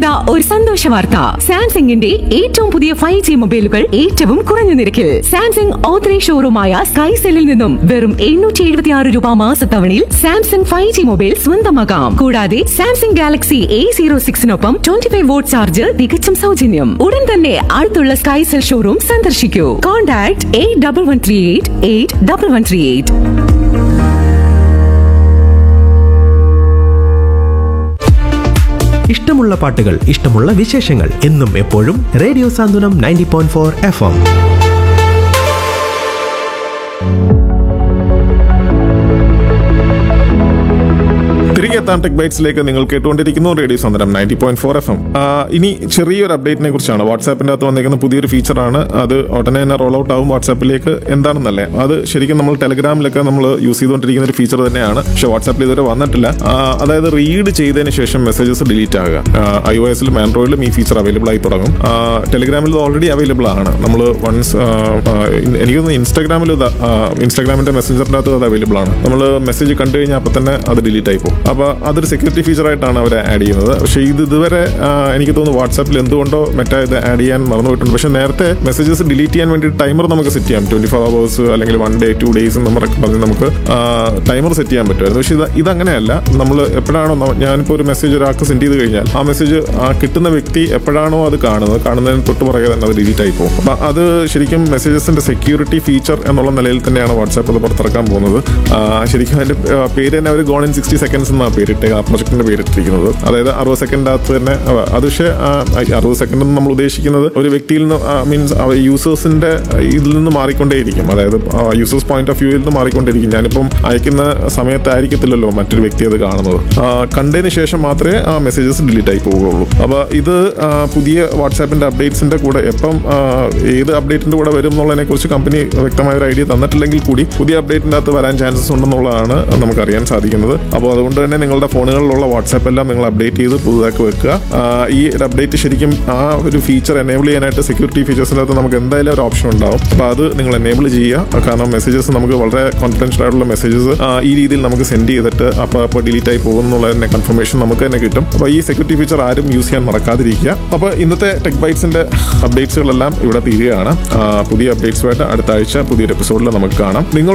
ഇതാ ഒരു സന്തോഷ വാർത്ത സാംസങ്ങിന്റെ ഏറ്റവും പുതിയ ഫൈവ് ജി മൊബൈലുകൾ ഏറ്റവും കുറഞ്ഞ നിരക്കിൽ സാംസങ് ഓത്തറൈസ് ഷോറൂമായ സ്കൈ സെല്ലിൽ നിന്നും വെറും എണ്ണൂറ്റി എഴുപത്തി ആറ് രൂപ മാസത്തവണയിൽ സാംസങ് ഫൈവ് ജി മൊബൈൽ സ്വന്തമാക്കാം കൂടാതെ സാംസങ് ഗാലക്സി എ സീറോ സിക്സിനൊപ്പം ട്വന്റി ഫൈവ് വോട്ട് ചാർജ് തികച്ചും സൗജന്യം ഉടൻ തന്നെ അടുത്തുള്ള സ്കൈ സെൽ ഷോറൂം സന്ദർശിക്കൂ contact eight double one three eight eight double one three eight ഇഷ്ടമുള്ള പാട്ടുകൾ ഇഷ്ടമുള്ള വിശേഷങ്ങൾ എന്നും എപ്പോഴും radio Santhwanam ninety point four F M തിരികെ എത്താൻ ടെക് ബൈറ്റ്സിലേക്ക് നിങ്ങൾ കേട്ടുകൊണ്ടിരിക്കുന്നു റേഡിയോ സന്ദരം ninety point four F M ഇനി ചെറിയൊരു അപ്ഡേറ്റിനെ കുറിച്ചാണ് വാട്സാപ്പിന്റെ അകത്ത് വന്നിരിക്കുന്ന പുതിയൊരു ഫീച്ചറാണ് അത് ഉടനെ തന്നെ റോൾ ഔട്ട് ആവും വാട്സാപ്പിലേക്ക് എന്താണെന്നല്ലേ അത് ശരിക്കും നമ്മൾ ടെലഗ്രാമിലൊക്കെ നമ്മൾ യൂസ് ചെയ്തുകൊണ്ടിരിക്കുന്ന ഒരു ഫീച്ചർ തന്നെയാണ് പക്ഷെ വാട്സാപ്പിൽ ഇതുവരെ വന്നിട്ടില്ല ആ, അതായത് റീഡ് ചെയ്തതിന് ശേഷം മെസ്സേജസ് ഡിലീറ്റ് ആകുക ഐ ഒ എസിലും ആൻഡ്രോയിഡിലും ഈ ഫീച്ചർ അവൈലബിൾ ആയി തുടങ്ങും ടെലഗ്രാമിൽ ഇത് ഓൾറെഡി അവൈലബിൾ ആണ് നമ്മൾ വൺസ് എനിക്ക് തോന്നുന്നു ഇൻസ്റ്റാഗ്രാമിൽ ഇൻസ്റ്റാഗ്രാമിന്റെ മെസ്സഞ്ചറിന്റെ അകത്ത് അത് അവൈലബിൾ ആണ് നമ്മൾ മെസ്സേജ് കണ്ടു കഴിഞ്ഞാൽ അപ്പം തന്നെ അത് ഡിലീറ്റ് ആയി പോകും അപ്പോൾ അതൊരു സെക്യൂരിറ്റി ഫീച്ചർ ആയിട്ടാണ് അവർ ആഡ് ചെയ്യുന്നത് പക്ഷേ ഇത് ഇതുവരെ ആ, എനിക്ക് തോന്നുന്നു വാട്സാപ്പിൽ എന്തുകൊണ്ടോ മറ്റേ ഇത് ആഡ് ചെയ്യാൻ മറന്നുപോയിട്ടുണ്ട് പക്ഷേ നേരത്തെ മെസ്സേജസ് ഡിലീറ്റ് ചെയ്യാൻ വേണ്ടി ടൈമർ നമുക്ക് സെറ്റ് ചെയ്യാം ട്വന്റി ഫോർ അവേഴ്സ് അല്ലെങ്കിൽ വൺ ഡേ ടു ഡേയ്സ് എന്നൊക്കെ പറഞ്ഞ് നമുക്ക് ടൈമർ സെറ്റ് ചെയ്യാൻ പറ്റുമായിരുന്നു പക്ഷേ ഇത് ഇതങ്ങനെയല്ല നമ്മൾ എപ്പോഴാണോ നമ്മ- ഞാനിപ്പോൾ ഒരു മെസ്സേജ് ഒരാൾക്ക് സെൻഡ് ചെയ്ത് കഴിഞ്ഞാൽ ആ മെസ്സേജ് ആ കിട്ടുന്ന വ്യക്തി എപ്പോഴാണോ അത് കാണുന്നത് കാണുന്നതിന് തൊട്ട് പുറകെ തന്നെ അത് ഡിലീറ്റ് ആയി പോകും അപ്പം അത് ശരിക്കും മെസ്സേജസിന്റെ സെക്യൂരിറ്റി ഫീച്ചർ എന്നുള്ള നിലയിൽ തന്നെയാണ് വാട്സാപ്പ് അത് പുറത്തിറക്കാൻ പോകുന്നത് ആ, ശരിക്കും അതിന്റെ ആ, പേര് തന്നെ അവർ ഗോൺ ഇൻ സിക്സ്റ്റി സെക്കൻഡ്സ് എന്നാണ് പേരിട്ട് ആ പ്രൊജക്ടിന്റെ പേരിട്ടിരിക്കുന്നത് അതായത് അറുപത് സെക്കൻഡ് അകത്ത് തന്നെ ആ, അത് പക്ഷേ ആ, അറുപത് സെക്കൻഡ് നമ്മൾ ഉദ്ദേശിക്കുന്നത് ഒരു വ്യക്തിയിൽ നിന്ന് മീൻസ് യൂസേഴ്സിന്റെ ഇതിൽ നിന്ന് മാറിക്കൊണ്ടേയിരിക്കും അതായത് യൂസേഴ്സ് പോയിന്റ് ഓഫ് വ്യൂവിൽ നിന്ന് മാറിക്കൊണ്ടിരിക്കും ഞാനിപ്പം അയക്കുന്ന സമയത്തായിരിക്കത്തില്ലല്ലോ മറ്റൊരു വ്യക്തി അത് കാണുന്നത് ആ, കണ്ടതിന് ശേഷം മാത്രമേ ആ മെസ്സേജസ് ഡിലീറ്റ് ആയി പോവുകയുള്ളൂ അപ്പോൾ ഇത് ആ, പുതിയ വാട്സാപ്പിന്റെ അപ്ഡേറ്റ്സിന്റെ കൂടെ എപ്പം ആ, ഏത് അപ്ഡേറ്റിന്റെ കൂടെ വരും എന്നുള്ളതിനെ കുറിച്ച് കമ്പനി വ്യക്തമായ ഒരു ഐഡിയ തന്നിട്ടില്ലെങ്കിൽ കൂടി പുതിയ അപ്ഡേറ്റിന്റെ അകത്ത് വരാൻ ചാൻസസ് ഉണ്ടെന്നുള്ളതാണ് നമുക്ക് അറിയാൻ സാധിക്കുന്നത് അപ്പോൾ അതുകൊണ്ട് തന്നെ നിങ്ങളുടെ ഫോണുകളിലുള്ള വാട്സാപ്പ് എല്ലാം നിങ്ങൾ അപ്ഡേറ്റ് ചെയ്ത് പുതുതാക്കി വെക്കുക ആ, ഈ ഒരു അപ്ഡേറ്റ് ശരിക്കും ആ ഒരു ഫീച്ചർ എനേബിൾ ചെയ്യാനായിട്ട് സെക്യൂരിറ്റി ഫീച്ചേഴ്സിനകത്ത് നമുക്ക് എന്തായാലും ഒരു ഓപ്ഷൻ ഉണ്ടാവും അപ്പോൾ അത് നിങ്ങൾ എനേബിൾ ചെയ്യുക കാരണം മെസ്സേജസ് നമുക്ക് വളരെ കോൺഫിഡൻഷ്യൽ ആയിട്ടുള്ള മെസ്സേജസ് ഈ രീതിയിൽ നമുക്ക് സെൻഡ് ചെയ്തിട്ട് അപ്പോൾ അപ്പോൾ ഡിലീറ്റ് ആയി പോകും എന്നുള്ളതിന്റെ കൺഫർമേഷൻ നമുക്ക് തന്നെ കിട്ടും അപ്പോൾ ഈ സെക്യൂരിറ്റി ഫീച്ചർ ആരും യൂസ് ചെയ്യാൻ മറക്കാതിരിക്കുക അപ്പോൾ ഇന്നത്തെ ടെക് ബൈറ്റ്സിന്റെ അപ്ഡേറ്റ്സുകളെല്ലാം ഇവിടെ തീരുകയാണ് ആ, പുതിയ അപ്ഡേറ്റ്സുമായിട്ട് അടുത്ത ആഴ്ച പുതിയൊരു എപ്പിസോഡിൽ നമുക്ക് കാണാം നിങ്ങൾ